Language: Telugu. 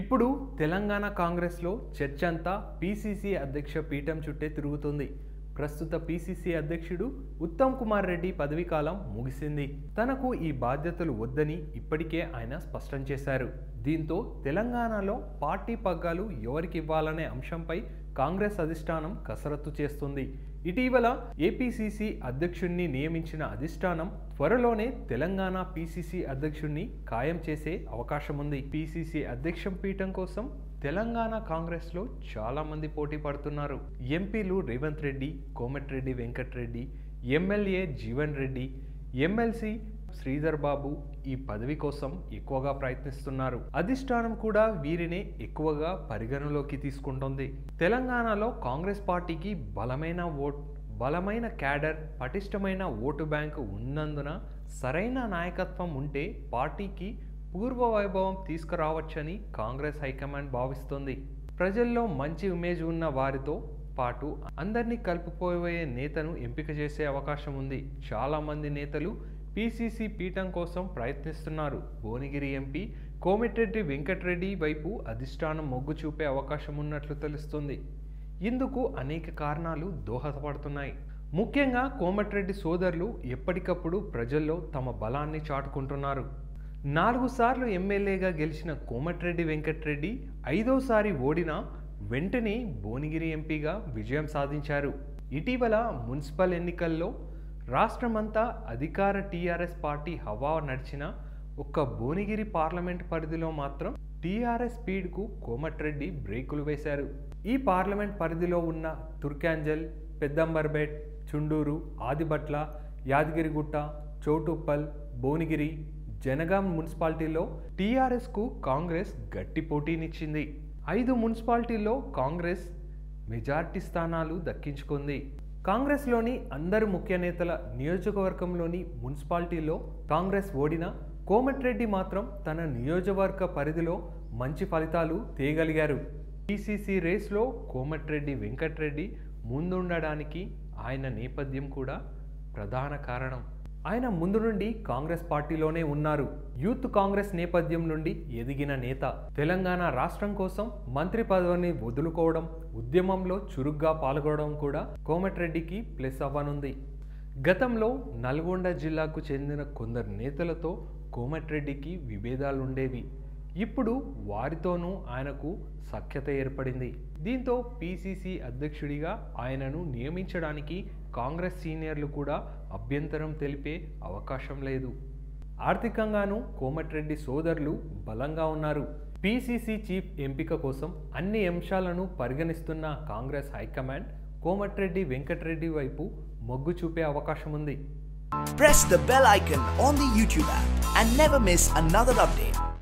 ఇప్పుడు తెలంగాణ కాంగ్రెస్లో చర్చ అంతా పీసీసీ అధ్యక్ష పీఠం చుట్టే తిరుగుతుంది ప్రస్తుత పీసీసీ అధ్యక్షుడు ఉత్తమ్ కుమార్ రెడ్డి పదవీ కాలం ముగిసింది తనకు ఈ బాధ్యతలు వద్దని ఇప్పటికే ఆయన స్పష్టం చేశారు దీంతో తెలంగాణలో పార్టీ పగ్గాలు ఎవరికి ఇవ్వాలనే అంశంపై కాంగ్రెస్ అధిష్టానం కసరత్తు చేస్తుంది ఇటీవల ఏపీసీసీ అధ్యక్షుణ్ణి నియమించిన అధిష్టానం త్వరలోనే తెలంగాణ పీసీసీ అధ్యక్షుణ్ణి ఖాయం చేసే అవకాశం ఉంది పీసీసీ అధ్యక్ష పీఠం కోసం తెలంగాణ కాంగ్రెస్లో చాలా మంది పోటీ పడుతున్నారు ఎంపీలు రేవంత్ రెడ్డి కోమటిరెడ్డి వెంకటరెడ్డి ఎమ్మెల్యే జీవన్ రెడ్డి ఎమ్మెల్సీ శ్రీధర్ బాబు ఈ పదవి కోసం ఎక్కువగా ప్రయత్నిస్తున్నారు అధిష్టానం కూడా వీరినే ఎక్కువగా పరిగణలోకి తీసుకుంటోంది తెలంగాణలో కాంగ్రెస్ పార్టీకి బలమైన ఓట్ బలమైన క్యాడర్ పటిష్టమైన ఓటు బ్యాంకు ఉన్నందున సరైన నాయకత్వం ఉంటే పార్టీకి పూర్వ వైభవం తీసుకురావచ్చని కాంగ్రెస్ హైకమాండ్ భావిస్తోంది ప్రజల్లో మంచి ఇమేజ్ ఉన్న వారితో పాటు అందరినీ కలుపుకోబోయే నేతను ఎంపిక చేసే అవకాశం ఉంది చాలామంది నేతలు పీసీసీ పీఠం కోసం ప్రయత్నిస్తున్నారు భువనగిరి ఎంపీ కోమిటిరెడ్డి వెంకటరెడ్డి వైపు అధిష్టానం మొగ్గు చూపే అవకాశం ఉన్నట్లు తెలుస్తుంది ఇందుకు అనేక కారణాలు దోహదపడుతున్నాయి ముఖ్యంగా కోమటిరెడ్డి సోదరులు ఎప్పటికప్పుడు ప్రజల్లో తమ బలాన్ని చాటుకుంటున్నారు నాలుగు సార్లు ఎమ్మెల్యేగా గెలిచిన కోమటిరెడ్డి వెంకటరెడ్డి ఐదోసారి ఓడినా వెంటనే భువనగిరి ఎంపీగా విజయం సాధించారు ఇటీవల మున్సిపల్ ఎన్నికల్లో రాష్ట్రమంతా అధికార టీఆర్ఎస్ పార్టీ హవా నడిచిన ఒక్క భువనగిరి పార్లమెంట్ పరిధిలో మాత్రం టీఆర్ఎస్ స్పీడ్కు కోమటిరెడ్డి బ్రేకులు వేశారు ఈ పార్లమెంట్ పరిధిలో ఉన్న తుర్కాంజల్ పెద్దంబర్బేట్ చుండూరు ఆదిబట్ల యాదగిరిగుట్ట చౌటుప్పల్ భువనగిరి జనగాం మున్సిపాలిటీలో టీఆర్ఎస్కు కాంగ్రెస్ గట్టి పోటీనిచ్చింది ఐదు మున్సిపాలిటీల్లో కాంగ్రెస్ మెజార్టీ స్థానాలు దక్కించుకుంది కాంగ్రెస్లోని అందరు ముఖ్య నేతల నియోజకవర్గంలోని మున్సిపాలిటీలో కాంగ్రెస్ ఓడిన కోమటిరెడ్డి మాత్రం తన నియోజకవర్గ పరిధిలో మంచి ఫలితాలు తేయగలిగారు పిసిసి రేస్లో కోమటిరెడ్డి వెంకటరెడ్డి ముందుండడానికి ఆయన నేపథ్యం కూడా ప్రధాన కారణం ఆయన ముందు నుండి కాంగ్రెస్ పార్టీలోనే ఉన్నారు యూత్ కాంగ్రెస్ నేపథ్యం నుండి ఎదిగిన నేత తెలంగాణ రాష్ట్రం కోసం మంత్రి పదవిని వదులుకోవడం ఉద్యమంలో చురుగ్గా పాల్గొనడం కూడా కోమటిరెడ్డికి ప్లస్ అవ్వనుంది గతంలో నల్గొండ జిల్లాకు చెందిన కొందరు నేతలతో కోమటిరెడ్డికి విభేదాలుండేవి ఇప్పుడు వారితోనూ ఆయనకు సఖ్యత ఏర్పడింది దీంతో పీసీసీ అధ్యక్షుడిగా ఆయనను నియమించడానికి కాంగ్రెస్ సీనియర్లు కూడా అభ్యంతరం తెలిపే అవకాశం లేదు ఆర్థికంగానూ కోమటిరెడ్డి సోదరులు బలంగా ఉన్నారు పీసీసీ చీఫ్ ఎంపిక కోసం అన్ని అంశాలను పరిగణిస్తున్న కాంగ్రెస్ హైకమాండ్ కోమటిరెడ్డి వెంకటరెడ్డి వైపు మొగ్గు చూపే అవకాశం ఉంది Press the bell icon on the YouTube app and never miss another update.